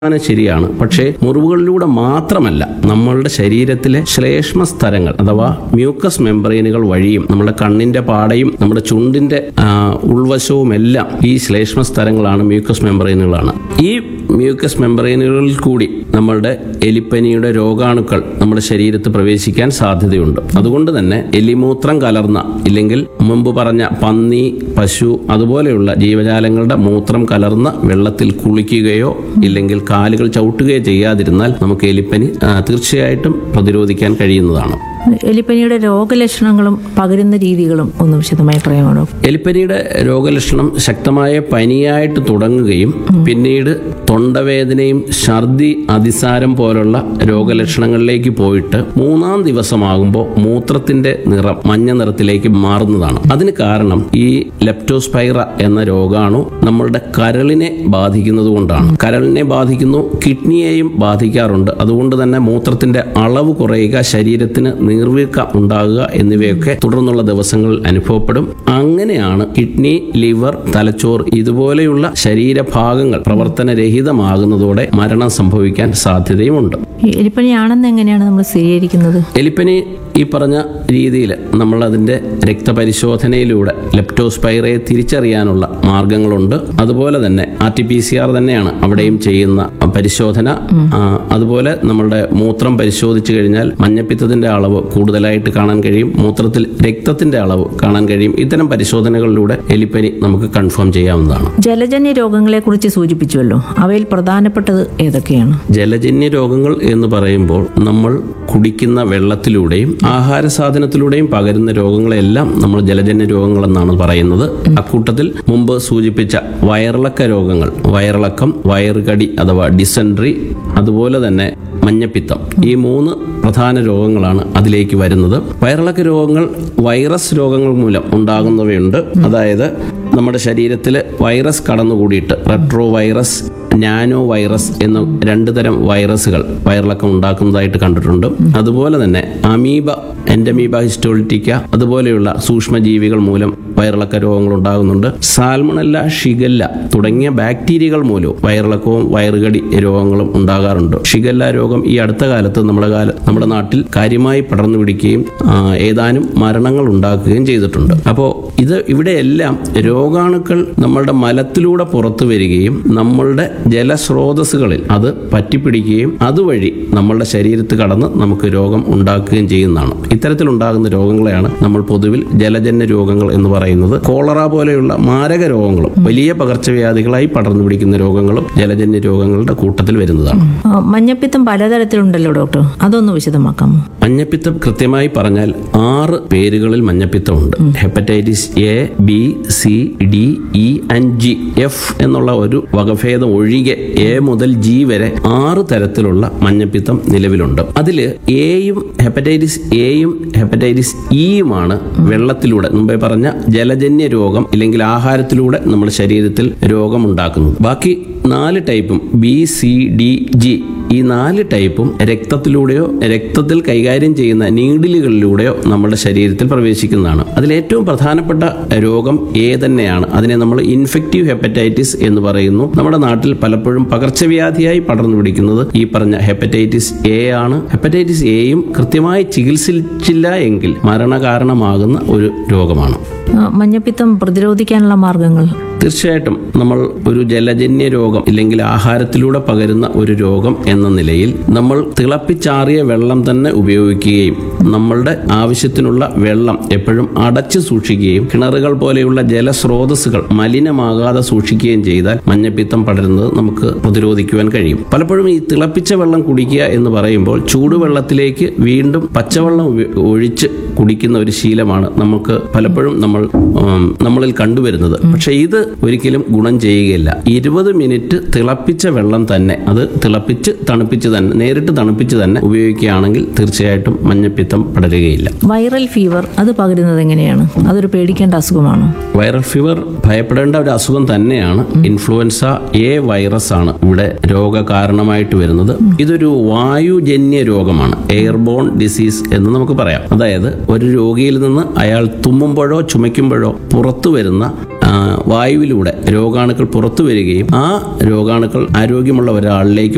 ശതമാനം ശരിയാണ് പക്ഷേ മുറിവുകളിലൂടെ മാത്രമല്ല നമ്മളുടെ ശരീരത്തിലെ ശ്ലേഷ്മ സ്ഥലങ്ങൾ അഥവാ മ്യൂക്കസ് മെമ്പറൈനുകൾ വഴിയും നമ്മുടെ കണ്ണിന്റെ പാടയും നമ്മുടെ ചുണ്ടിന്റെ ആ, ഉൾവശവും എല്ലാം ഈ ശ്ലേഷ്മ സ്ഥലങ്ങളാണ് മ്യൂക്കസ് മെമ്പറൈനുകളാണ് ഈ മ്യൂക്കസ് മെമ്പറൈനുകളിൽ കൂടി നമ്മളുടെ എലിപ്പനിയുടെ രോഗാണുക്കൾ നമ്മുടെ ശരീരത്ത് പ്രവേശിക്കാൻ സാധ്യതയുണ്ട് അതുകൊണ്ട് തന്നെ എലിമൂത്രം കലർന്ന ഇല്ലെങ്കിൽ മുമ്പ് പറഞ്ഞ പന്നി പശു അതുപോലെയുള്ള ജീവജാലങ്ങളുടെ മൂത്രം കലർന്ന വെള്ളത്തിൽ കുളിക്കുകയോ ഇല്ലെങ്കിൽ കാലുകൾ ചവിട്ടുകയോ ചെയ്യാതിരുന്നാൽ നമുക്ക് എലിപ്പനി ആ, തീർച്ചയായിട്ടും പ്രതിരോധിക്കാൻ കഴിയുന്നതാണ് എലിപ്പനിയുടെ രോഗലക്ഷണങ്ങളും പകരുന്ന രീതികളും ഒന്ന് വിശദമായി പറയാമോ എലിപ്പനിയുടെ രോഗലക്ഷണം ശക്തമായ പനിയായിട്ട് തുടങ്ങുകയും പിന്നീട് തൊണ്ടവേദനയും ഛർദി അതിസാരം പോലുള്ള രോഗലക്ഷണങ്ങളിലേക്ക് പോയിട്ട് മൂന്നാം ദിവസമാകുമ്പോൾ മൂത്രത്തിന്റെ നിറം മഞ്ഞ നിറത്തിലേക്ക് മാറുന്നതാണ് അതിന് കാരണം ഈ ലെപ്റ്റോസ്പൈറ എന്ന രോഗാണു നമ്മളുടെ കരളിനെ ബാധിക്കുന്നത് കൊണ്ടാണ് കരളിനെ ബാധിക്കുന്നു കിഡ്നിയെയും ബാധിക്കാറുണ്ട് അതുകൊണ്ട് തന്നെ മൂത്രത്തിന്റെ അളവ് കുറയുക ശരീരത്തിന് നീർവീക്കം ഉണ്ടാകുക എന്നിവയൊക്കെ തുടർന്നുള്ള ദിവസങ്ങളിൽ അനുഭവപ്പെടും അങ്ങനെയാണ് കിഡ്നി ലിവർ തലച്ചോറ് ഇതുപോലെയുള്ള ശരീരഭാഗങ്ങൾ പ്രവർത്തനരഹിതമാകുന്നതോടെ മരണം സംഭവിക്കാൻ സാധ്യതയുമുണ്ട് ഈ എലിപ്പനിയാണെന്ന് എങ്ങനെയാണ് നമ്മൾ സ്ഥിരീകരിക്കുന്നത് എലിപ്പനി ഈ പറഞ്ഞ രീതിയിൽ നമ്മൾ അതിന്റെ രക്തപരിശോധനയിലൂടെ ലെപ്റ്റോസ്പൈറയെ തിരിച്ചറിയാനുള്ള മാർഗങ്ങളുണ്ട് അതുപോലെ തന്നെ R T P C R തന്നെയാണ് അവിടെയും ചെയ്യുന്ന പരിശോധന ആ, അതുപോലെ നമ്മളുടെ മൂത്രം പരിശോധിച്ചു കഴിഞ്ഞാൽ മഞ്ഞപ്പിത്തത്തിന്റെ അളവ് കൂടുതലായിട്ട് കാണാൻ കഴിയും മൂത്രത്തിൽ രക്തത്തിന്റെ അളവ് കാണാൻ കഴിയും ഇത്തരം പരിശോധനകളിലൂടെ എലിപ്പനി നമുക്ക് കൺഫേം ചെയ്യാവുന്നതാണ് ജലജന്യ രോഗങ്ങളെ കുറിച്ച് സൂചിപ്പിച്ചുവല്ലോ അവയിൽ പ്രധാനപ്പെട്ടത് ഏതൊക്കെയാണ് ജലജന്യ രോഗങ്ങൾ എന്ന് പറയുമ്പോൾ നമ്മൾ കുടിക്കുന്ന വെള്ളത്തിലൂടെയും ആഹാര സാധനത്തിലൂടെയും പകരുന്ന രോഗങ്ങളെല്ലാം നമ്മൾ ജലജന്യ രോഗങ്ങൾ എന്നാണ് പറയുന്നത് അക്കൂട്ടത്തിൽ മുമ്പ് സൂചിപ്പിച്ച വയറിളക്ക രോഗങ്ങൾ വയറിളക്കം വയറുകടി അഥവാ ഡിസെൻട്രി അതുപോലെ തന്നെ മഞ്ഞപ്പിത്തം ഈ മൂന്ന് പ്രധാന രോഗങ്ങളാണ് അതിലേക്ക് വരുന്നത് വയറിളക്ക രോഗങ്ങൾ വൈറസ് രോഗങ്ങൾ മൂലം ഉണ്ടാകുന്നവയുണ്ട് അതായത് നമ്മുടെ ശരീരത്തിൽ വൈറസ് കടന്നുകൂടിയിട്ട് റെട്രോ വൈറസ് നാനോ വൈറസ് എന്ന രണ്ട് തരം വൈറസുകൾ വയറിളക്കം ഉണ്ടാക്കുന്നതായിട്ട് കണ്ടിട്ടുണ്ട് അതുപോലെ തന്നെ അമീബ എൻഡമീബ ഹിസ്റ്റോളിറ്റിക്ക അതുപോലെയുള്ള സൂക്ഷ്മജീവികൾ മൂലം വയറിളക്ക രോഗങ്ങൾ ഉണ്ടാകുന്നുണ്ട് സാൽമണല്ല ഷിഗല്ല തുടങ്ങിയ ബാക്ടീരിയകൾ മൂലവും വയറിളക്കവും വയറുകടി രോഗങ്ങളും ഉണ്ടാകാറുണ്ട് ഷിഗല്ല രോഗം ഈ അടുത്ത കാലത്ത് നമ്മുടെ കാല നമ്മുടെ നാട്ടിൽ കാര്യമായി പടർന്നു പിടിക്കുകയും ആ, ഏതാനും മരണങ്ങൾ ഉണ്ടാക്കുകയും ചെയ്തിട്ടുണ്ട് അപ്പോൾ ഇത് ഇവിടെയെല്ലാം രോഗാണുക്കൾ നമ്മളുടെ മലത്തിലൂടെ പുറത്തു വരികയും നമ്മളുടെ ജലസ്രോതസ്സുകളിൽ അത് പറ്റിപ്പിടിക്കുകയും അതുവഴി നമ്മളുടെ ശരീരത്ത് കടന്ന് നമുക്ക് രോഗം ഉണ്ടാക്കുകയും ചെയ്യുന്നതാണ് ഇത്തരത്തിലുണ്ടാകുന്ന രോഗങ്ങളെയാണ് നമ്മൾ പൊതുവിൽ ജലജന്യ രോഗങ്ങൾ എന്ന് പറയുന്നത് കോളറ പോലെയുള്ള മാരക രോഗങ്ങളും വലിയ പകർച്ചവ്യാധികളായി പടർന്നു പിടിക്കുന്ന രോഗങ്ങളും ജലജന്യ രോഗങ്ങളുടെ കൂട്ടത്തിൽ വരുന്നതാണ് ആ, മഞ്ഞപ്പിത്തം പലതരത്തിലുണ്ടല്ലോ ഡോക്ടർ അതൊന്ന് വിശദമാക്കാമോ മഞ്ഞപ്പിത്തം കൃത്യമായി പറഞ്ഞാൽ ആറ് പേരുകളിൽ മഞ്ഞപ്പിത്തമുണ്ട് hepatitis A B C D E and G F എന്നുള്ള ഒരു വകഭേദം ഒഴികെ എ മുതൽ ജി വരെ ആറ് തരത്തിലുള്ള മഞ്ഞപ്പിത്തം നിലവിലുണ്ട് അതിൽ എയും ഹെപ്പറ്റൈറ്റിസ് എയും ഹെപ്പറ്റൈറ്റിസ് ഇയുമാണ് വെള്ളത്തിലൂടെ മുമ്പേ പറഞ്ഞ ജലജന്യ രോഗം ഇല്ലെങ്കിൽ ആഹാരത്തിലൂടെ നമ്മുടെ ശരീരത്തിൽ രോഗമുണ്ടാക്കുന്നത് ബാക്കി നാല് ടൈപ്പും ബി സി ഡി ജി ഈ നാല് ടൈപ്പും രക്തത്തിലൂടെയോ രക്തത്തിൽ കൈകാര്യം ചെയ്യുന്ന നീഡിലുകളിലൂടെയോ നമ്മുടെ ശരീരത്തിൽ പ്രവേശിക്കുന്നതാണ് അതിൽ ഏറ്റവും പ്രധാനപ്പെട്ട രോഗം എ തന്നെയാണ് അതിനെ നമ്മൾ ഇൻഫെക്റ്റീവ് ഹെപ്പറ്റൈറ്റിസ് എന്ന് പറയുന്നു നമ്മുടെ നാട്ടിൽ പലപ്പോഴും പകർച്ചവ്യാധിയായി പടർന്നു പിടിക്കുന്നത് ഈ പറഞ്ഞ ഹെപ്പറ്റൈറ്റിസ് എ ആണ് ഹെപ്പറ്റൈറ്റിസ് എയും കൃത്യമായി ചികിത്സിച്ചില്ല എങ്കിൽ മരണകാരണമാകുന്ന ഒരു രോഗമാണ് ആ, മഞ്ഞപ്പിത്തം പ്രതിരോധിക്കാനുള്ള മാർഗങ്ങൾ തീർച്ചയായിട്ടും നമ്മൾ ഒരു ജലജന്യ രോഗം ഇല്ലെങ്കിൽ ആഹാരത്തിലൂടെ പകരുന്ന ഒരു രോഗം എന്ന നിലയിൽ നമ്മൾ തിളപ്പിച്ചാറിയ വെള്ളം തന്നെ ഉപയോഗിക്കുകയും നമ്മളുടെ ആവശ്യത്തിനുള്ള വെള്ളം എപ്പോഴും അടച്ചു സൂക്ഷിക്കുകയും കിണറുകൾ പോലെയുള്ള ജലസ്രോതസ്സുകൾ മലിനമാകാതെ സൂക്ഷിക്കുകയും ചെയ്താൽ മഞ്ഞപ്പിത്തം പടരുന്നത് നമുക്ക് പ്രതിരോധിക്കുവാൻ കഴിയും പലപ്പോഴും ഈ തിളപ്പിച്ച വെള്ളം കുടിക്കുക എന്ന് പറയുമ്പോൾ ചൂടുവെള്ളത്തിലേക്ക് വീണ്ടും പച്ചവെള്ളം ഉപ- ഒഴിച്ച് കുടിക്കുന്ന ഒരു ശീലമാണ് നമുക്ക് പലപ്പോഴും നമ്മൾ ഉം, നമ്മളിൽ കണ്ടുവരുന്നത് പക്ഷെ ഇത് ഒരിക്കലും ഗുണം ചെയ്യുകയില്ല ഇരുപത് മിനിറ്റ് തിളപ്പിച്ച വെള്ളം തന്നെ അത് തിളപ്പിച്ച് തണുപ്പിച്ച് തന്നെ നേരിട്ട് തണുപ്പിച്ച് തന്നെ ഉപയോഗിക്കുകയാണെങ്കിൽ തീർച്ചയായിട്ടും മഞ്ഞപ്പിത്തം പടരുകയില്ല വൈറൽ ഫീവർ അത് പകരുന്നത് എങ്ങനെയാണ് അതൊരു പേടിക്കേണ്ട അസുഖമാണോ വൈറൽ ഫീവർ ഭയപ്പെടേണ്ട ഒരു അസുഖം തന്നെയാണ് ഇൻഫ്ലുവൻസ എ വൈറസ് ആണ് ഇവിടെ രോഗകാരണമായിട്ട് വരുന്നത് ഇതൊരു വായുജന്യ രോഗമാണ് എയർബോൺ ഡിസീസ് എന്ന് നമുക്ക് പറയാം അതായത് ഒരു രോഗിയിൽ നിന്ന് അയാൾ തുമ്മുമ്പോഴോ ചുമയ്ക്കുമ്പോഴോ പുറത്തു വരുന്ന ആ, വായുവിലൂടെ രോഗാണുക്കൾ പുറത്തു വരികയും ആ രോഗാണുക്കൾ ആരോഗ്യമുള്ള ഒരാളിലേക്ക്